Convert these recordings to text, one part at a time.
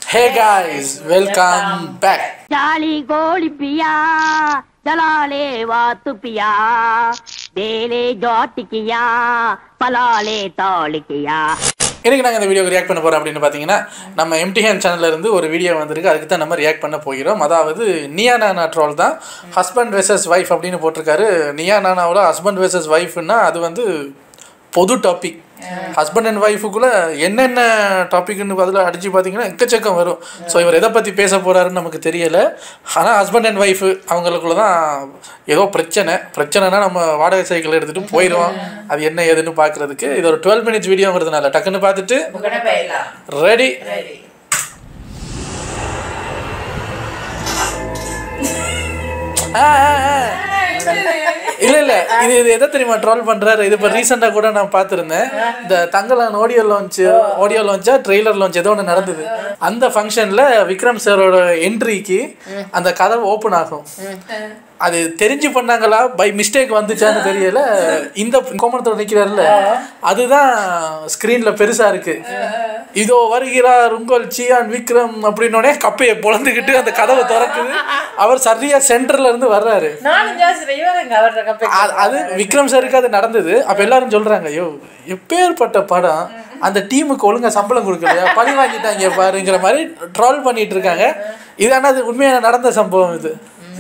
ஹே guys welcome back ಜಾಲಿ ಗೋಳಿ ಪಿಯಾ ಜಲಾಲೆ ವಾತು ಪಿಯಾ ಬೇಲೆ ಜಾಟಿಕಿಯಾ ಪಲಾಲೆ ತಾಳಿಕಿಯಾ இன்னைக்கு நாங்கள் இந்த வீடியோக்கு ரியாக்ட் பண்ண போகிறோம் அப்படின்னு பார்த்தீங்கன்னா நம்ம எம்டிஹேன் சேனல்ல இருந்து ஒரு வீடியோ வந்திருக்கு அதுக்கு தான் நம்ம ரியாக்ட் பண்ண போகிறோம் அதாவது நியா நானா ட்ரோல் தான் ஹஸ்பண்ட் வெர்சஸ் ஒய்ஃப் அப்படின்னு போட்டிருக்காரு நியா நானாவோட ஹஸ்பண்ட் வெர்சஸ் ஒய்ஃப்னா அது வந்து பொது டாபிக் ஹஸ்பண்ட் அண்ட் ஒய்ஃபுக்குள்ளே என்னென்ன டாபிக்னு அதில் அடித்து பார்த்தீங்கன்னா எக்கச்சக்கம் வரும் ஸோ இவர் எதை பற்றி பேச போகிறாருன்னு நமக்கு தெரியலை ஆனால் ஹஸ்பண்ட் அண்ட் ஒய்ஃபு அவங்களுக்குள்ள தான் ஏதோ பிரச்சனை பிரச்சனைனா நம்ம வாடகை சைக்கிள் எடுத்துகிட்டு போயிடுவோம் அது என்ன ஏதுன்னு பார்க்குறதுக்கு இது ஒரு டுவெல் மினிட்ஸ் வீடியோங்கிறதுனால டக்குன்னு பார்த்துட்டு புக்கனை போயிடலாம் ரெடி ரெடி இல்ல இல்ல இது இது எதை தெரியுமா ட்ரோல் பண்றாரு இது இப்போ ரீசெண்டாக கூட நான் பார்த்துருந்தேன் இந்த தங்கலான் ஆடியோ லான்ச் ஆடியோ லான்ச்சா ட்ரெய்லர் லான்ச் ஏதோ ஒன்று நடந்தது அந்த ஃபங்க்ஷன்ல விக்ரம் சாரோட என்ட்ரிக்கு அந்த கதவு ஓப்பன் ஆகும் அது தெரிஞ்சு பண்ணாங்களா பை மிஸ்டேக் வந்துச்சான்னு தெரியல இந்த கோமணத்தோட நிற்கிறாருல்ல அதுதான் ஸ்க்ரீன்ல பெருசா இருக்கு இதோ வருகிறார் உங்கள் சியான் விக்ரம் அப்படின்னோடனே கப்பையை பொழந்துக்கிட்டு அந்த கதவை திறக்குது அவர் சரியா சென்டர்ல இருந்து வர்றாரு நானும் ஜாஸ்தி இவருங்க அவரோட கப்பை அது- அது விக்ரம் சாருக்கு அது நடந்தது அப்ப எல்லாரும் சொல்றாங்க ஐயோ எப்பேற்பட்ட படம் அந்த டீமுக்கு ஒழுங்கா சம்பளம் கொடுக்கலையா பழி வாங்கிட்டாங்க பாருங்கிற மாதிரி ட்ரால் பண்ணிட்டு இருக்காங்க இது ஆனா அது உண்மையான நடந்த சம்பவம் இது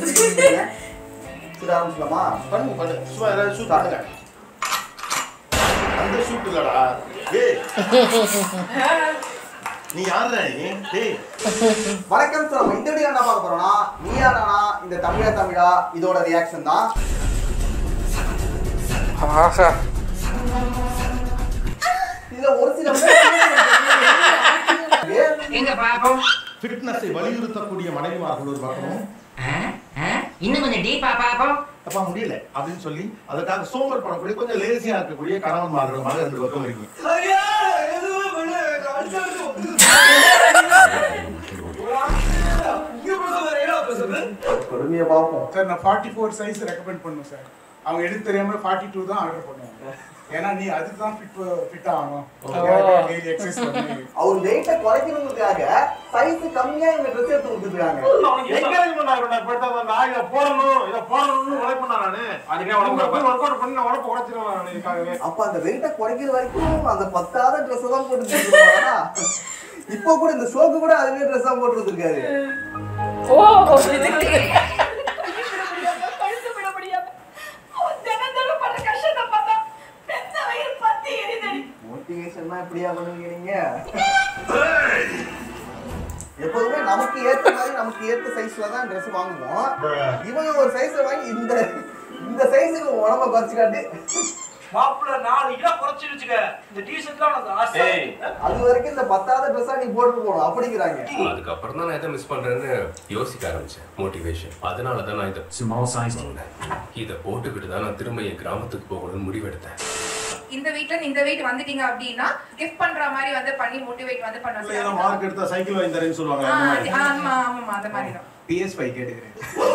சுட ஆரம்பிச்சலாமா பண்ணு பண்ணு சும்மா ஏதாவது ஷூட் பண்ணுங்க அந்த ஷூட் இல்லடா டேய் நீ யாருடா நீ டேய் வணக்கம் சார் நம்ம இந்த வீடியோ என்ன பார்க்க போறோம்னா நீயா நானா இந்த தமிழா தமிழா இதோட ரியாக்ஷன் தான் ஆஹா இதுல ஒரு சில எங்க பாப்போம் ஃபிட்னஸை வலியுறுத்தக்கூடிய மனைவிமார்கள் ஒரு பக்கமும் இன்னும் கொஞ்சம் டீப்பா பாப்போம் அப்பா முடியல அப்படின்னு சொல்லி அதுக்காக சோம்பல் படக்கூடிய கொஞ்சம் லேசியா இருக்கக்கூடிய கணவன்மார்களுமாக ரெண்டு பக்கம் இருக்கீங்க பொறுமையை பார்ப்போம் சார் நான் ஃபார்ட்டி ஃபோர் சைஸ் ரெக்கமெண்ட் பண்ணுவேன் சார் அவங்க எடுத்து தெரியாம ஃபார்ட்டி டூ தான் ஆர்டர் பண்ணுவாங்க ஏன்னா நீ அதுக்கு தான் ஃபிட் ஃபிட் ஆகணும் டெய்லி எக்ஸசைஸ் பண்ணி அவர் வெயிட்டை குறைக்கணுங்கிறதுக்காக சைஸ் கம்மியா இந்த ட்ரெஸ் எடுத்து கொடுத்துருக்காங்க என்கரேஜ் பண்ணாரு பட் நான் இதை போடணும் இதை போடணும்னு உழைப்பு நானு ஒர்க் அவுட் பண்ணி உடம்பு உழைச்சிருவேன் நான் இதுக்காகவே அப்ப அந்த வெயிட்டை குறைக்கிற வரைக்கும் அந்த பத்தாத ட்ரெஸ் தான் போட்டு வச்சிருக்காரா? இப்போ கூட இந்த ஷோக்கு கூட அதுவே ட்ரெஸ் தான் போட்டு வந்திருக்காரு ஓ மோட்டிவேஷன்னா இப்படியா பண்ணுவீங்க நீங்க எப்போதுமே நமக்கு ஏத்த மாதிரி நமக்கு ஏத்த சைஸ்ல தான் Dress வாங்குவோம் இவங்க ஒரு சைஸ்ல வாங்கி இந்த இந்த சைஸுக்கு உடம்ப குறைச்சு காட்டு மாப்பிள்ள நாலு கிலோ குறைச்சிருச்சுங்க இந்த டிஷர்ட்லாம் உனக்கு ஆசை அது வரைக்கும் இந்த பத்தாவது ட்ரெஸ்ஸா நீ போட்டு போகணும் அப்படிங்கிறாங்க அதுக்கப்புறம் தான் நான் எதை மிஸ் பண்றேன்னு யோசிக்க ஆரம்பிச்சேன் மோட்டிவேஷன் அதனால தான் நான் இதை ஸ்மால் சைஸ் இதை போட்டுக்கிட்டு தான் நான் திரும்ப என் கிராமத்துக்கு போகணும்னு முடிவெடுத்தேன் இந்த வீட்ல இருந்து இந்த வீட் வந்துட்டீங்க அப்படின்னா கிஃப்ட் பண்ற மாதிரி வந்து பண்ணி மோட்டிவேட் வந்து பண்ண ஏதோ மார்க் எடுத்தா சைக்கிள் வாங்கி தரேன்னு சொல்லுவாங்க அந்த மாதிரி. ஆமா ஆமா அந்த மாதிரி தான் பிஎஸ் ஃபைவ் கேட்டுக்கிறேன்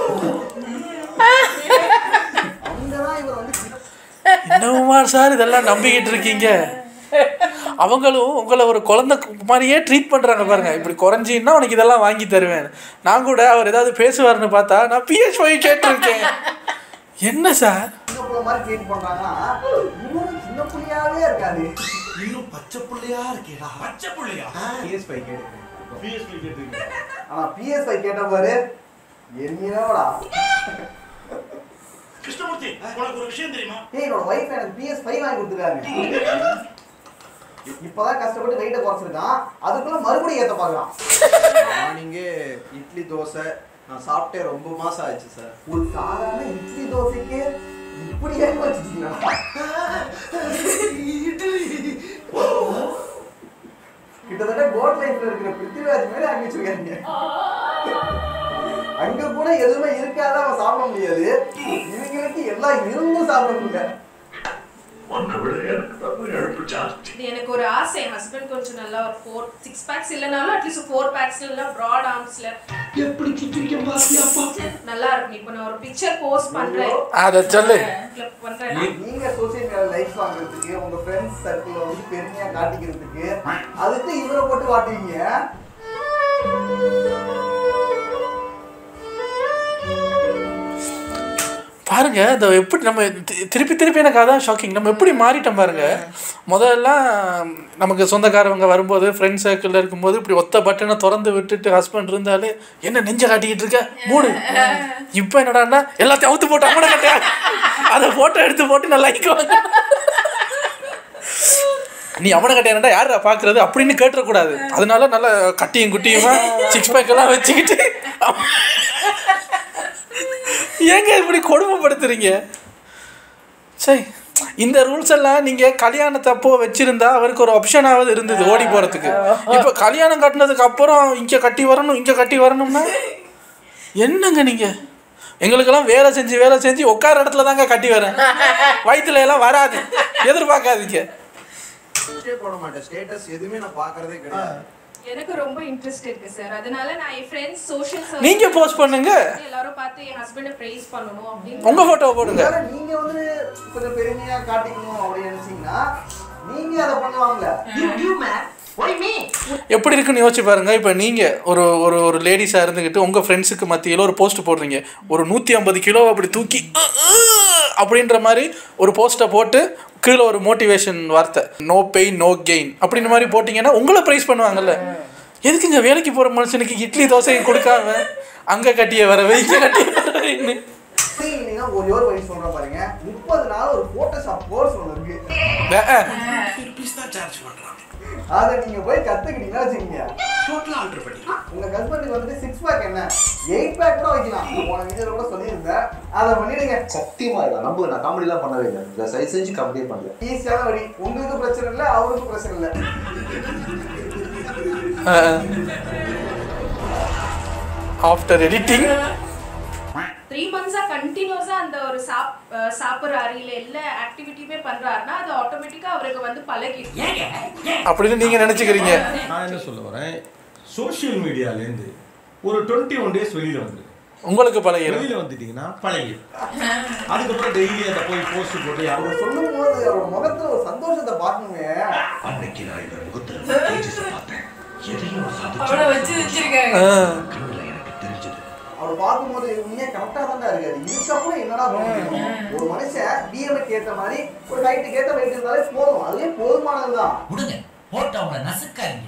அங்கதான் இவர் வந்து என்னமா சார் இதெல்லாம் நம்பிக்கிட்டு இருக்கீங்க அவங்களும் உங்களை ஒரு குழந்தை மாதிரியே ட்ரீட் பண்ணுறாங்க பாருங்க இப்படி குறைஞ்சின்னா உனக்கு இதெல்லாம் வாங்கி தருவேன் நான் கூட அவர் ஏதாவது பேசுவார்னு பார்த்தா நான் பிஎஸ் ஃபைவ் கேட்டிருக்கேன் என்ன சார் சின்ன பிள்ளை மாதிரி ட்ரீட் பண்றாங்கன்னா இவரும் சின்ன பிள்ளையாவே இருக்காது இன்னும் பச்சை புள்ளையா இருக்கேடா பச்சை புள்ளையா பிஎஸ் ஃபைவ் கேட்டுக்கிறேன் பிஎஸ்பி கேட்டுருக்கீங்க ஆனா பிஎஸ் ஃபைவ் கேட்ட பாரு என்னடா கிருஷ்ணமூர்த்தி உனக்கு ஒரு விஷயம் தெரியுமா ஏய் என்னோட ஒய்ஃப் எனக்கு பிஎஸ் ஃபைவ் வாங்கி கொடுத்துருக்காங்க இப்பதான் கஷ்டப்பட்டு வெயிட்டை குறைச்சிருக்கான் அதுக்குள்ள மறுபடியும் ஏத்த பாக்கலாம் மார்னிங்கே இட்லி தோசை நான் சாப்பிட்டே ரொம்ப மாசம் ஆச்சு சார் ஒரு சாதாரண இட்லி தோசைக்கு இப்படி ஏன் வச்சுட்டீங்களா கிட்டத்தட்ட கோட் லைஃப்ல இருக்கிற பிருத்திவிராஜ் மாதிரி அங்க வச்சிருக்காங்க அங்க கூட எதுவுமே இருக்காத அவன் சாப்பிட முடியாது இவங்களுக்கு எல்லாம் இருந்தும் சாப்பிட முடியல உன்னை விட எனக்கு தான் எழுப்பு ஜாஸ்தி இது எனக்கு ஒரு ஆசை என் ஹஸ்பண்ட் கொஞ்சம் நல்லா ஒரு ஃபோர் சிக்ஸ் பேக்ஸ் இல்லைனாலும் அட்லீஸ்ட் ஃபோர் பேக்ஸ்ல இல்ல ப்ராட் ஆர்ம்ஸ்ல எப்படி கிட்டிருக்கேன் பாத்தியாப்பா நல்லா இருக்கும் இப்போ நான் ஒரு பிக்சர் போஸ்ட் பண்றேன் அதை சொல்லு clip பண்றேன் நீங்க சோசியல் மீடியா லைஃப் வாங்குறதுக்கு உங்க ஃப்ரெண்ட்ஸ் சர்க்கிள் வந்து பெருமையா காட்டிக்கிறதுக்கு அதுக்கு இவரை போட்டு வாட்டுவீங்க பாருங்க இந்த எப்படி நம்ம தி- திருப்பி திருப்பி எனக்கு அதான் ஷாக்கிங் நம்ம எப்படி மாறிட்டோம் பாருங்க முதல்லாம் நமக்கு சொந்தக்காரவங்க வரும்போது ஃப்ரெண்ட் சர்க்கிளில் இருக்கும்போது இப்படி ஒத்த பட்டனை திறந்து விட்டுட்டு ஹஸ்பண்ட் இருந்தாலே என்ன நெஞ்ச காட்டிக்கிட்டு இருக்க மூடு இப்போ என்னடான்னா எல்லாத்தையும் அவுத்து போட்டு அம்மனை கட்டியா அதை ஃபோட்டோ எடுத்து போட்டு நான் லைக் வாங்க நீ அவனை கட்டியானடா யாரா பார்க்கறது அப்படின்னு கேட்டுறக்கூடாது அதனால நல்லா கட்டியும் குட்டியுமா சிக்ஸ் பேக் எல்லாம் வச்சுக்கிட்டு ஏங்க இப்படி கொடுமைப்படுத்துறீங்க சரி இந்த ரூல்ஸ் எல்லாம் நீங்க கல்யாணத்தப்போ வச்சிருந்தா அவருக்கு ஒரு ஆப்ஷனாவது இருந்தது ஓடி போறதுக்கு இப்போ கல்யாணம் கட்டினதுக்கு அப்புறம் இங்க கட்டி வரணும் இங்க கட்டி வரணும்னா என்னங்க நீங்க எங்களுக்கெல்லாம் வேலை செஞ்சு வேலை செஞ்சு உட்கார இடத்துல தாங்க கட்டி வரேன் வயிற்றுல எல்லாம் வராது எதிர்பார்க்காதீங்க போட மாட்டேன் ஸ்டேட்டஸ் எதுவுமே நான் பார்க்கறதே கிடையாது எனக்கு ரொம்ப இன்ட்ரெஸ்ட் இருக்கு சார் அதனால நான் என் ஃப்ரெண்ட்ஸ் சோஷியல் நீங்க போஸ்ட் பண்ணுங்க எல்லாரும் பார்த்து என் ஹஸ்பண்டை ப்ரைஸ் பண்ணணும் அப்படின்னு உங்க போட்டோ போடுங்க ஒருவேளை நீங்க வந்து கொஞ்சம் பெருமையா காட்டிக்கணும் அப்படின்னு நினைச்சீங்கன்னா நீங்க அதை பண்ணுவாங்கல்ல எப்படி இருக்குன்னு யோசிச்சு பாருங்க இப்போ நீங்கள் ஒரு ஒரு ஒரு லேடிஸாக இருந்துக்கிட்டு உங்கள் ஃப்ரெண்ட்ஸுக்கு மத்தியில் ஒரு போஸ்ட் போடுறீங்க ஒரு நூற்றி ஐம்பது கிலோ அப்படி தூக்கி "அஹ், அஹ்" அப்படின்ற மாதிரி ஒரு போஸ்ட்டை போட்டு கீழே ஒரு மோட்டிவேஷன் வார்த்தை நோ பெயின் நோ கெயின் அப்படின்ற மாதிரி போட்டிங்கன்னா உங்களை ப்ரைஸ் பண்ணுவாங்கல்ல எதுக்குங்க வேலைக்கு போகிற மனுஷனுக்கு இட்லி தோசையும் கொடுக்காம அங்கே கட்டிய வரவே இங்கே கட்டிய வரவேன்னு நீங்க ஒரு ஒரு வழி சொல்றேன் பாருங்க முப்பது நாள் ஒரு போட்டோஷாப் கோர்ஸ் ஒன்று இருக்கு அதை நீங்க போய் கத்துக்கிட்டீங்கன்னா வச்சுக்கீங்க டோட்டலா ஆல்டர் பண்ணிக்கலாம் உங்க ஹஸ்பண்டுக்கு வந்துட்டு சிக்ஸ் பேக் என்ன எயிட் பேக் கூட வைக்கலாம் போன வீடியோல கூட சொல்லியிருந்தேன் அதை பண்ணிடுங்க சத்தியமா இல்லை நம்ம நான் காமெடி எல்லாம் பண்ணவே இல்லை இந்த சைஸ் செஞ்சு காமெடியே பண்ணல ஈஸியான வழி உங்களுக்கு பிரச்சனை இல்லை அவருக்கும் பிரச்சனை இல்லை ஆஃப்டர் எடிட்டிங் த்ரீ மந்த்ஸா கண்டினியூஸா அந்த ஒரு சாப் அஹ் சாப்பிடுற அறையில எல்லா ஆக்டிவிட்டியுமே பண்றாருன்னா அது ஆட்டோமேட்டிக்கா அவருக்கு வந்து பழகிடும் அப்படின்னு நீங்கள் நினச்சிக்கிறீங்க நான் என்ன சொல்ல வரேன் சோஷியல் மீடியாலேருந்து ஒரு டுவெண்ட்டி ஒன் டேஸ் வெளியில வந்து உங்களுக்கு பழகிடும் வெளியில வந்துட்டீங்கன்னா பழகி அதுக்கப்புறம் டெய்லி அதை போய் போஸ்ட் போட்டு அவர் சொல்லும் போது அவர் முகத்துல ஒரு சந்தோஷத்தை பார்க்கணுமே அன்னைக்கு நான் இந்த முகத்துல தேஜஸ் பார்த்தேன் எதையும் அவனை வச்சு வச்சிருக்காங்க கண்ணுல எனக்கு தெரிஞ்சது அவர் பார்க்கும்போது உண்மையா கரெக்டா தான் இருக்காரு இதுக்கப்புறம் என்னடா பண்ண முடியும் ஒரு மனுஷன் பிஎம்க்கு ஏத்த மாதிரி ஒரு ஹைட்டுக்கு ஏத்த வெயிட் இருந்தாலே போதும் அதுவே போதுமானதுதான் விடுங்க போட்டு அவங்கள நசுக்காதீங்க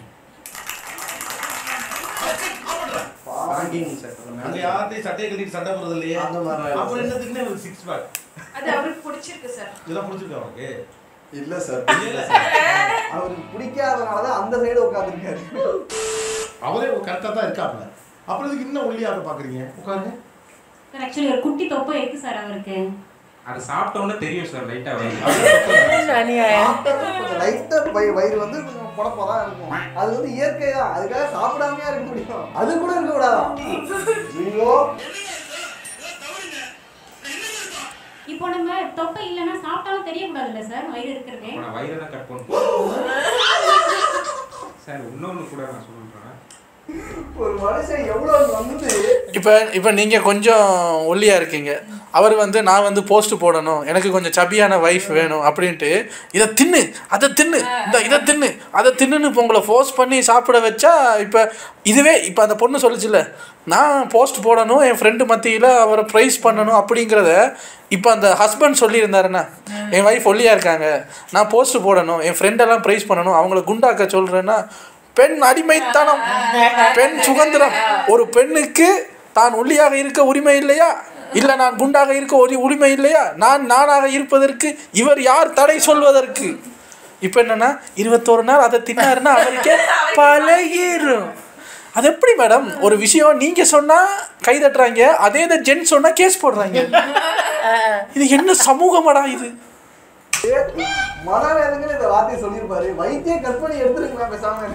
வாங்கிங்க சார் அங்க யார்ட்டையும் சட்டையை கட்டிட்டு சண்டை போறது இல்லையே அந்த மாதிரி அப்புறம் என்னத்துக்குன்னே ஒரு சிக்ஸ் பேக் அது அவருக்கு பிடிச்சிருக்கு சார் இதெல்லாம் பிடிச்சிருக்கா உனக்கு இல்ல சார் அவருக்கு பிடிக்காதனாலதான் அந்த சைடு உட்காந்துருக்காரு அவரே கரெக்டா தான் இருக்காப்ல அப்புறம் இதுக்கு இன்னும் ஒல்லியாக பாக்குறீங்க உட்காருங்க சார் ஆக்சுவலி ஒரு குட்டி தொப்பை இருக்கு சார் அவருக்கு அது சாப்பிட்டோன்னே தெரியும் சார் லைட்டா கொஞ்சம் லைட்டா வயிறு வந்து கொஞ்சம் புடப்பா தான் இருக்கும் அது வந்து இயற்கை தான் அதுக்காக சாப்பிடாமையா இருக்க முடியும் அது கூட இருக்க கூடாதான் ஐயோ இப்போ நம்ம தொப்பை இல்லைன்னா சாப்பிட்டாலும் தெரியக்கூடாதுல்ல சார் வயிறு இருக்கிறது நான் வயிறை தான் கட் பண்ணுறேன் சார் இன்னொன்று கூட நான் சொல்றேன் ஒரு மனுஷன் எவ்வளவு வந்து இப்போ இப்போ நீங்கள் கொஞ்சம் ஒல்லியாக இருக்கீங்க அவர் வந்து நான் வந்து போஸ்ட் போடணும் எனக்கு கொஞ்சம் சபியான வைஃப் வேணும் அப்படின்ட்டு இதை தின்னு அதை தின்னு இந்த இதை தின்னு அதை தின்னுன்னு இப்போ உங்களை ஃபோர்ஸ் பண்ணி சாப்பிட வச்சா இப்போ இதுவே இப்போ அந்த பொண்ணு சொல்லுச்சுல்ல நான் போஸ்ட் போடணும் என் ஃப்ரெண்டு மத்தியில் அவரை ப்ரைஸ் பண்ணணும் அப்படிங்கிறத இப்போ அந்த ஹஸ்பண்ட் சொல்லியிருந்தாருன்னா என் ஒய்ஃப் ஒல்லியாக இருக்காங்க நான் போஸ்ட் போடணும் என் ஃப்ரெண்டெல்லாம் ப்ரைஸ் பண்ணணும் அவங்கள குண்டாக்க சொல்கிறேன்னா பெண் அடிமைத்தனம் பெண் சுதந்திரம் ஒரு பெண்ணுக்கு தான் ஒல்லியாக இருக்க உரிமை இல்லையா இல்லை நான் குண்டாக இருக்க ஒரு உரிமை இல்லையா நான் நானாக இருப்பதற்கு இவர் யார் தடை சொல்வதற்கு இப்போ என்னன்னா இருபத்தோரு நாள் அதை தின்னாருன்னா அவருக்கே பழகிரும் அது எப்படி மேடம் ஒரு விஷயம் நீங்க சொன்னா கை தட்டுறாங்க அதே இதை ஜென் சொன்னா கேஸ் போடுறாங்க இது என்ன சமூகமாடா இது மனவேதனை இந்த வார்த்தையை சொல்லியிருப்பாரு வைத்திய கற்பனை எடுத்துருக்கலாம் பேசாம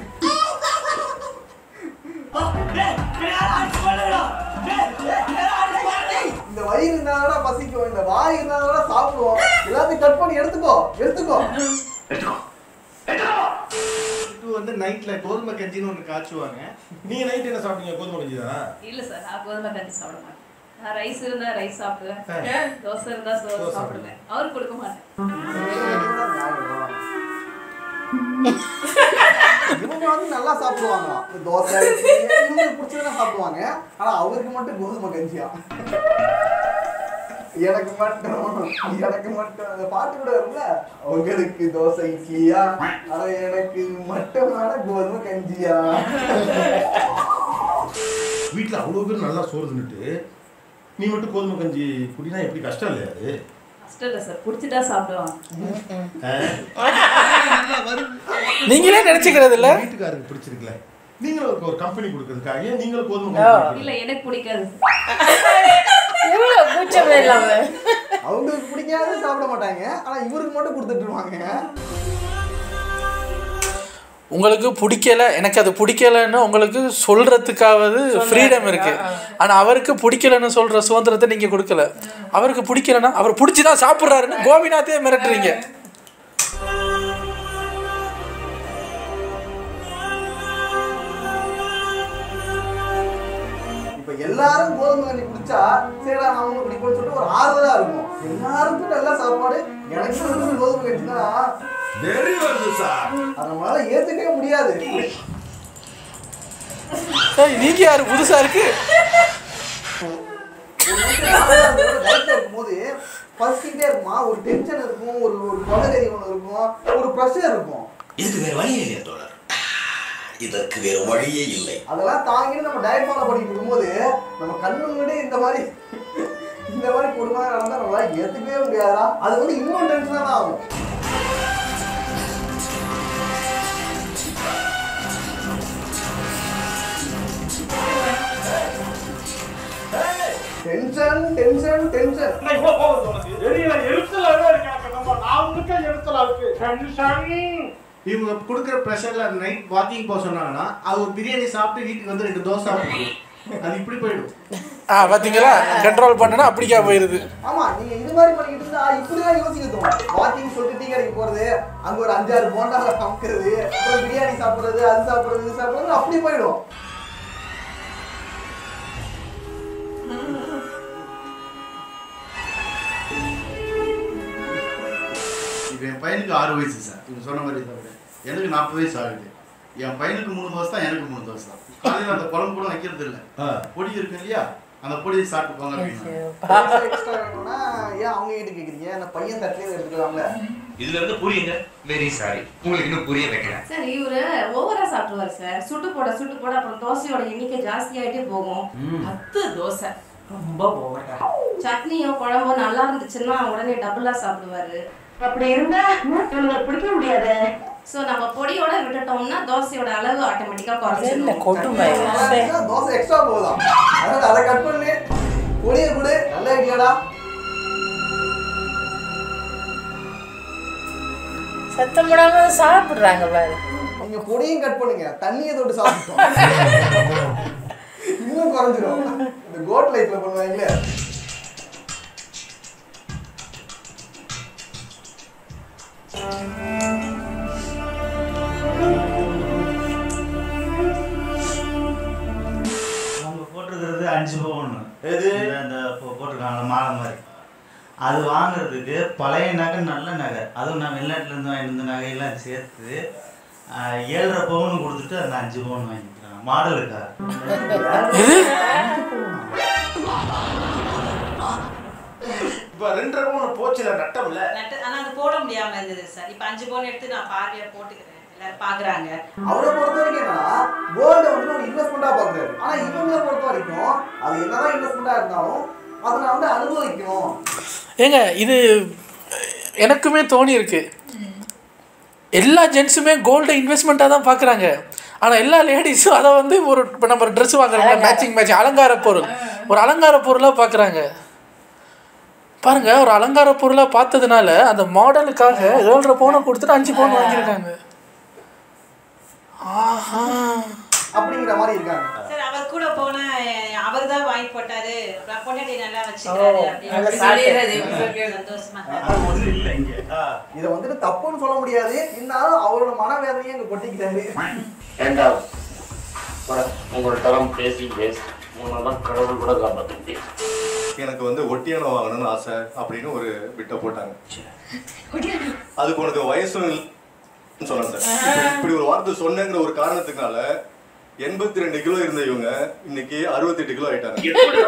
இந்த வயிறு இருந்தாலும் பசிக்கும் இந்த வாய் இருந்தாலும் சாப்பிடுவோம் எல்லாத்தையும் கட் பண்ணி எடுத்துக்கோ எடுத்துக்கோ இது வந்து நைட்ல கோதுமை கஞ்சின்னு ஒன்று காய்ச்சுவாங்க நீங்க நைட் என்ன சாப்பிட்டீங்க கோதுமை கஞ்சி தானா இல்ல சார் நான் கோதுமை கஞ்சி சாப்பிட மாட்டேன் நான் ரைஸ் இருந்தா ரைஸ் சாப்பிடுவேன் தோசை இருந்தா தோசை சாப்பிடுவேன் அவருக்கு கொடுக்க மாட்டேன் இவங்க வந்து நல்லா சாப்பிடுவாங்களாம் இந்த தோசை இட்லி, இவங்களுக்கு பிடிச்சதெல்லாம் சாப்பிடுவாங்க ஆனா அவருக்கு மட்டும் கோதுமை கஞ்சியா எனக்கு மட்டும் எனக்கு மட்டும் அந்த பாட்டு கூட இருக்குல்ல உங்களுக்கு தோசை இட்லியா ஆனா எனக்கு மட்டுமான கோதுமை கஞ்சியா வீட்டில் அவ்வளோ பேர் நல்லா சோறு தின்னுட்டு நீ மட்டும் கோதுமை கஞ்சி குடினா எப்படி கஷ்டம் இல்லையா அது கஷ்டம் இல்லை சார் பிடிச்சிட்டா சாப்பிடுவாங்க நீங்களே நினைச்சுக்கிறது இல்ல வீட்டுக்காரருக்கு பிடிச்சிருக்கல நீங்களும் ஒரு- ஒரு கம்பெனி கொடுக்கறதுக்காக ஏன் நீங்களும் கோதுமை கஞ்சி குடிக்கிறீங்க? இல்ல எனக்கு பிடிக்காது இவ்வளவு கூச்சமே இல்லாம அவங்களுக்கு பிடிக்காது சாப்பிட மாட்டாங்க ஆனா இவருக்கு மட்டும் கொடுத்துட்டு இருவாங்க உங்களுக்கு பிடிக்கல எனக்கு அது பிடிக்கலன்னு உங்களுக்கு சொல்றதுக்காவது ஃப்ரீடம் இருக்கு ஆனா அவருக்கு பிடிக்கலன்னு சொல்ற சுதந்திரத்தை நீங்க கொடுக்கல அவருக்கு பிடிக்கலன்னா அவர் பிடிச்சிதான் சாப்பிட்றாருன்னு கோபிநாத்தையே மிரட்டுறீங்க இப்ப எல்லாரும் கோதுமை கஞ்சி குடிச்சா சரிடா நாமளும் குடிப்போம்னு சொல்லிட்டு ஒரு ஆறுதலா இருக்கும் எல்லாருக்கும் நல்ல சாப்பாடு எனக்கு மட்டும் கோதுமை கஞ்சினா வெறி வருது சார் அதை நம்மளால ஏத்துக்கவே முடியாது ஏய், நீங்க யாரு புதுசா இருக்கு லைஃப்ல இருக்கும்போது பசிக்கிட்டே இருக்குமா ஒரு டென்ஷன் இருக்கும் ஒரு ஒரு கொலகரி ஒன்று இருக்கும் ஒரு ப்ரெஷர் இருக்கும் இதுக்கு வேற வழி இல்லையா தோழர் இதற்கு வேற வழியே இல்லை அதெல்லாம் தாங்கிட்டு நம்ம டயட் ஃபாலோ பண்ணிட்டு இருக்கும்போது நம்ம கண்ணு முன்னாடி இந்த மாதிரி இந்த மாதிரி கொடுமை நடந்தா நம்மளால ஏத்துக்கவே முடியாதா அது வந்து இன்னும் டென்ஷனாக தான் ஆகும் டென்ஷன் டென்ஷன் டென்ஷன் எரியல எரிச்சலாவே இருக்கு எனக்கு நம்ம நாவுக்கே எரிச்சலா இருக்கு டென்ஷன் இவங்க கொடுக்குற ப்ரெஷர்ல நைட் வாக்கிங் போக சொன்னாங்கன்னா அது ஒரு பிரியாணி சாப்பிட்டு வீட்டுக்கு வந்து ரெண்டு தோசை சாப்பிட்டு அது இப்படி போயிடும் ஆ பாத்தீங்களா கண்ட்ரோல் பண்ணனா அப்படிக்கா போயிருது ஆமா நீங்க இது மாதிரி பண்ணிக்கிட்டு இருந்தா இப்படிதான் யோசிக்க தோணும் வாக்கிங் சொல்லிட்டு டீ கடைக்கு போறது அங்க ஒரு அஞ்சாறு போண்டா சமைக்கிறது அப்புறம் பிரியாணி சாப்பிடுறது அது சாப்பிடுறது இது சாப்பிடுறது அப்படி போயிடும் இப்போ என் பையனுக்கு ஆறு வயசு சார் இவங்க சொன்ன மாதிரி தவிர எனக்கு நாற்பது வயசு ஆகுது என் பையனுக்கு மூணு தோசை தான் எனக்கு மூணு தோசை தான் காலையில் அந்த குழம்பு கூட வைக்கிறது இல்லை பொடி இருக்கு இல்லையா அந்த பொடியை சாப்பிட்டு போங்க அப்படின்னு எக்ஸ்ட்ரா வேணும்னா ஏன் அவங்க கிட்ட கேக்குறீங்க அந்த பையன் தட்டிலே எடுத்துக்கலாம்ல இதுல இருந்து புரியுங்க வெரி சாரி உங்களுக்கு இன்னும் புரிய வைக்கல சார் இவரு ஓவரா சாப்பிடுவாரு சார் சுட்டு போட சுட்டு போட அப்புறம் தோசையோட எண்ணிக்கை ஜாஸ்தியாயிட்டே போகும் பத்து தோசை ரொம்ப ஓவரா சட்னியோ குழம்போ நல்லா இருந்துச்சுன்னா உடனே டபுளா சாப்பிடுவாரு அப்படி இருந்தா இவங்களை பிடிக்க முடியாது சோ நம்ம பொடியோட விட்டுட்டோம்னா தோசையோட அளவு ஆட்டோமேட்டிக்கா என்ன கொடுமை. குறைஞ்சிடும் தோசை எக்ஸ்ட்ரா போகுதாம் அதனால அதை கட் பண்ணி பொடியை கொடு நல்ல ஐடியாடா சத்தம் போடாம சாப்பிடுறாங்க பாரு நீங்க பொடியும் கட் பண்ணுங்க தண்ணியை தொட்டு சாப்பிட்டோம் இன்னும் குறைஞ்சிரும் இந்த கோட் லைஃப்ல பண்ணுவாங்களே அவங்க போட்டிருக்கிறது அஞ்சு பவுன் எது அந்த போ- போட்டிருக்காங்க மாலை மாதிரி அது வாங்குறதுக்கு பழைய நகை நல்ல நகை அதுவும் நான் வெளிநாட்டுல இருந்து வாங்கிட்டு வந்த நகையெல்லாம் சேர்த்து ஆஹ், ஏழரை பவுன் கொடுத்துட்டு அந்த அஞ்சு பவுன் வாங்கிக்கிறாங்க மாடலுக்கா இப்போ ரெண்டரை பவுன் போச்சுல நட்டம்ல நட்டு ஆனா அது போட முடியாம இருந்தது சார் இப்ப அஞ்சு பவுன் எடுத்து நான் பார்வையா போட்டுக்கிறேன் எல்லாரும் பாக்குறாங்க அவரை பொறுத்த வரைக்கும் என்னன்னா கோல்டை வந்து ஒரு இன்வெஸ்ட்மெண்டா பாக்குறாரு ஆனா இவங்களை பொறுத்த வரைக்கும் அது என்னதான் இன்வெஸ்ட்மெண்டா இருந்தாலும் அதை நான் வந்து அனுபவிக்கணும் ஏங்க இது எனக்குமே தோணி இருக்கு எல்லா ஜென்ஸுமே கோல்டை இன்வெஸ்ட்மெண்ட்டாக தான் பார்க்குறாங்க ஆனால் எல்லா லேடிஸும் அதை வந்து ஒரு இப்போ நம்ம ட்ரெஸ் வாங்குறோம்ல மேட்சிங் மேட்சிங் அலங்கார பொருள் ஒரு அலங்கார பொருளாக பார்க்குறாங்க பாருங்க ஒரு அலங்கார பொருளாக பார்த்ததுனால அந்த மாடலுக்காக ஏழரை பவுனை கொடுத்துட்டு அஞ்சு பவுன் வாங்கியிருக்காங்க ஆஹா அப்படிங்கிற மாதிரி இருக்காங்க சார் அவர் கூட போன அவர் தான் வாங்கி போட்டாரு அப்புறம் பொண்டாட்டி நல்லா வச்சுக்கிறாரு அப்படின்னு நல்ல சொல்லிடுறது சாக்கு. சந்தோஷமா இதை வந்துட்டு தப்புன்னு சொல்ல முடியாது இருந்தாலும் அவரோட மனவேதனையை இங்க கொட்டிக்கிறாரு ஏண்டா உங்களோட தரம் பேசி வேஸ்ட் உங்களெல்லாம் கடவுள் கூட காப்பாற்ற முடியாது எனக்கு வந்து ஒட்டியானம் வாங்கணும்னு ஆசை அப்படின்னு ஒரு பிட்டை போட்டாங்க அதுக்கு உனக்கு வயசும் இல்ல- சொன்னேன் சார் இப்படி ஒரு வார்த்தை சொன்னேங்கிற ஒரு காரணத்துக்குனால எண்பத்தி ரெண்டு கிலோ இருந்த இவங்க இன்னைக்கு அறுபத்தெட்டு கிலோ ஆயிட்டாங்க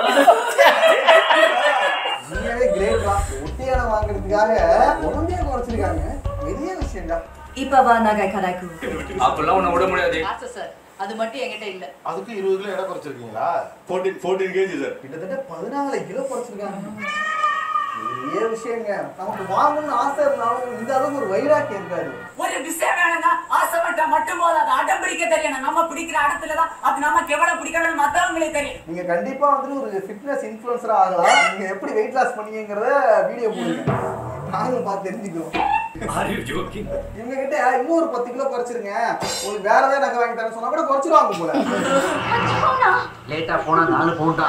உண்மையாவே கிரேட் தான் ஒட்டியான வாங்குறதுக்காக உடனே குறைச்சிருக்காங்க பெரிய விஷயம்டா இப்ப வா நகை கடைக்கு அப்பெல்லாம் உன்னை விட முடியாது ஆசை சார் அது மட்டும் என்கிட்ட இல்ல அதுக்கு இருபது கிலோ எடை குறைச்சிருக்கீங்களா ஃபோர்டீன் ஃபோர்டீன் கேஜி சார் கிட்டத்தட்ட பதினாலு கிலோ குறைச்சிருக்காங்க பெரிய விஷயங்க நமக்கு வாங்கணும்னு ஆசை இருந்தாலும் இந்த அளவுக்கு ஒரு வைராக்கியம் இருக்காது ஒரு விஷயம் வேணும்னா ஆசைப்பட்டா மட்டும் போதாது அடம் பிடிக்க தெரியணும் நம்ம பிடிக்கிற இடத்துல தான் அது நமக்கு எவ்வளவு பிடிக்கணும்னு மத்தவங்களுக்கு தெரியும் நீங்க கண்டிப்பா வந்துட்டு ஒரு ஃபிட்னஸ் இன்ஃபுளுசரா ஆகலாம் நீங்க எப்படி வெயிட் லாஸ் பண்ணீங்கங்கறத வீடியோ போடுங்க நாங்களும் பார்த்து தெரிஞ்சுக்குவோம் இவங்க கிட்ட இன்னும் ஒரு பத்து கிலோ குறைச்சிருங்க உங்களுக்கு வேற ஏதாவது நகை வாங்கி தரேன் சொன்னா கூட குறைச்சிருவாங்க போல லேட்டா போனா நாலு பவுண்டா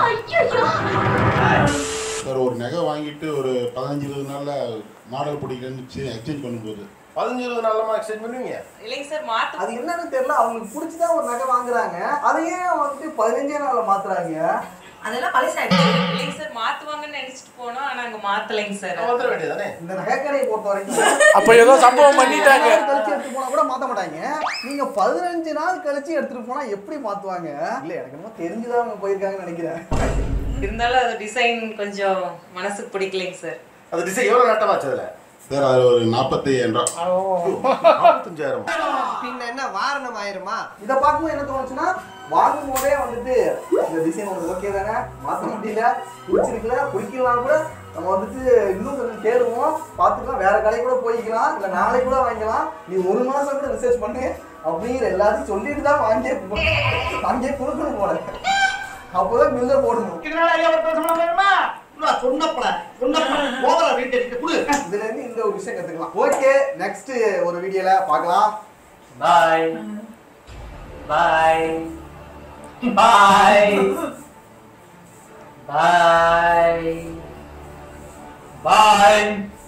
சார் ஒரு நகை வாங்கிட்டு ஒரு பதினஞ்சு இருபது நாள்ல மாடல் பிடிக்கலன்னு எக்ஸ்சேஞ்ச் பண்ணும்போது பதினஞ்சு இருபது நாளமா எக்ஸ்சேஞ்ச் பண்ணுவீங்க இல்லைங்க சார் மாத்து அது என்னன்னு தெரியல அவங்களுக்கு பிடிச்சதான் ஒரு நகை வாங்குறாங்க அதையே வந்துட்டு பதினஞ்சே நாள்ல மாத்துறாங்க அதெல்லாம் பழசாயிடுச்சு இல்லைங்க சார் மாத்துவாங்கன்னு நினைச்சிட்டு போனோம் ஆனா அங்க மாத்தலைங்க சார் வந்துட வேண்டியதானே இந்த நகைக்கடையை பொறுத்த வரைக்கும் அப்ப ஏதோ சம்பவம் பண்ணிட்டாங்க. கழிச்சு எடுத்து போனா கூட மாத்த மாட்டாங்க நீங்க பதினஞ்சு நாள் கழிச்சு எடுத்துட்டு போனா எப்படி மாத்துவாங்க இல்ல எனக்கு என்னமோ தெரிஞ்சுதான் அவங்க போயிருக்காங்கன்னு நினைக்கிறேன் இருந்தாலும் அது டிசைன் கொஞ்சம் மனசுக்கு பிடிக்கலைங்க சார் அது டிசைன் எவ்வளவு நட்டமாச்சு அதுல சார் அது ஒரு நாற்பத்தையாயிரம் ரூபா நாற்பத்தஞ்சாயிரம் பின்ன என்ன வாரணம் ஆயிருமா இத பார்க்கும்போது என்ன தோணுச்சுன்னா வாங்கும் போதே வந்துட்டு இந்த டிசைன் உங்களுக்கு ஓகே தானே மாத்த முடியல பிடிச்சிருக்கல பிடிக்கலாம் கூட நம்ம வந்துட்டு இன்னும் கொஞ்சம் தேடுவோம் பார்த்துக்கலாம் வேற கடை கூட போய்க்கலாம் இல்ல நாளைக்கு கூட வாங்கிக்கலாம் நீ ஒரு மாசம் கூட ரிசர்ச் பண்ணு அப்படிங்கிற எல்லாத்தையும் சொல்லிட்டு தான் வாங்கியே போ- வாங்கியே கொடுக்கணும் போல அப்போதான் மில்ல போடணும் சொன்னப்பல சொன்னப்பல போகல வீட்டு குடு இதுல இருந்து இந்த ஒரு விஷயம் கத்துக்கலாம் ஓகே நெக்ஸ்ட் ஒரு வீடியோல பார்க்கலாம் பாய் பாய் பாய் பாய் பாய்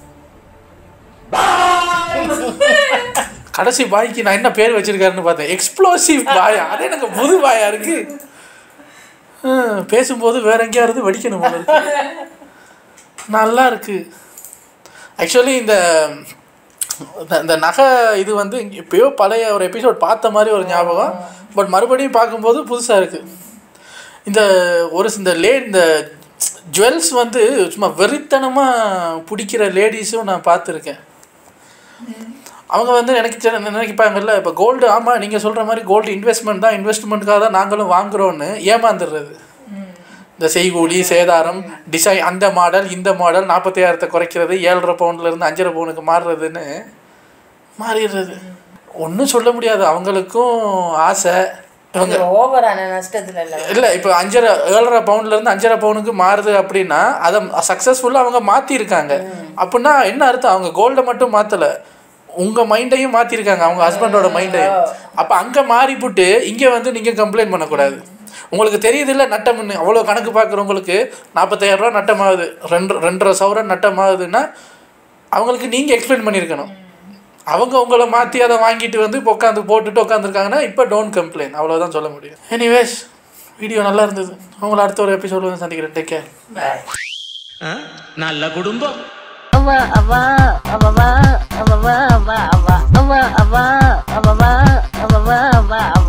கடைசி பாய்க்கு நான் என்ன பேர் வச்சிருக்காருன்னு பார்த்தேன் எக்ஸ்ப்ளோசிவ் பாயா அது எனக்கு புது பாயா இருக்கு ஹம், பேசும்போது வேற எங்கேயாவது வெடிக்கணும் போல இருக்கு நல்லா இருக்கு ஆக்சுவலி இந்த இந்த- இந்த நகை இது வந்து எப்பயோ பழைய ஒரு எபிசோட் பார்த்த மாதிரி ஒரு ஞாபகம் பட் மறுபடியும் பார்க்கும்போது புதுசாக இருக்குது இந்த ஒரு இந்த லே இந்த ஜுவல்ஸ் வந்து சும்மா வெறித்தனமாக பிடிக்கிற லேடிஸும் நான் பார்த்துருக்கேன் அவங்க வந்து எனக்கு தெரி- நினைப்பாங்கல்ல இப்போ கோல்டு ஆமாம் நீங்கள் சொல்கிற மாதிரி கோல்டு இன்வெஸ்ட்மெண்ட் தான் இன்வெஸ்ட்மெண்ட்டுக்காக தான் நாங்களும் வாங்குறோன்னு ஏமாந்துடுறது இந்த செய்கூலி சேதாரம் டிசைன் அந்த மாடல் இந்த மாடல் நாற்பத்தையாயிரத்தை குறைக்கிறது ஏழரை பவுண்ட்லேருந்து அஞ்சரை பவுனுக்கு மாறுறதுன்னு மாறிடுறது ஒன்றும் சொல்ல முடியாது அவங்களுக்கும் ஆசை இவங்க ஓவரான நஷ்டத்துல இல்ல இல்லை இப்போ அஞ்சரை ஏழரை பவுண்ட்லேருந்து அஞ்சரை பவுனுக்கு மாறுது அப்படின்னா அதை சக்ஸஸ்ஃபுல்லாக அவங்க மாற்றிருக்காங்க அப்படின்னா என்ன அர்த்தம் அவங்க கோல்டை மட்டும் மாற்றலை உங்கள் மைண்டையும் மாற்றிருக்காங்க அவங்க ஹஸ்பண்டோட மைண்டையும் அப்போ அங்கே மாறிப்புட்டு இங்கே வந்து நீங்கள் கம்ப்ளைண்ட் பண்ணக்கூடாது உங்களுக்கு தெரியுதுல்ல நட்டம்னு அவ்வளோ கணக்கு பார்க்குறவங்களுக்கு நாற்பத்தாயிரரூவா நட்டமாகுது ரெண்டு ரெண்டரை சவரன் நட்டமாகுதுன்னா அவங்களுக்கு நீங்கள் எக்ஸ்பிளைன் பண்ணியிருக்கணும் அவங்க உங்களை மாற்றி அதை வாங்கிட்டு வந்து இப்போ உட்காந்து போட்டுட்டு உட்காந்துருக்காங்கன்னா இப்போ டோன்ட் கம்ப்ளைண்ட் அவ்வளோதான் சொல்ல முடியும் எனிவேஸ் வீடியோ நல்லா இருந்தது உங்களை அடுத்த ஒரு எபிசோடு வந்து சந்திக்கிறேன் டேக் கேர் நல்ல குடும்பம் அவா அவா அவவா அவவா அவா அவா அவா அவா அவவா அவவா அவா அவா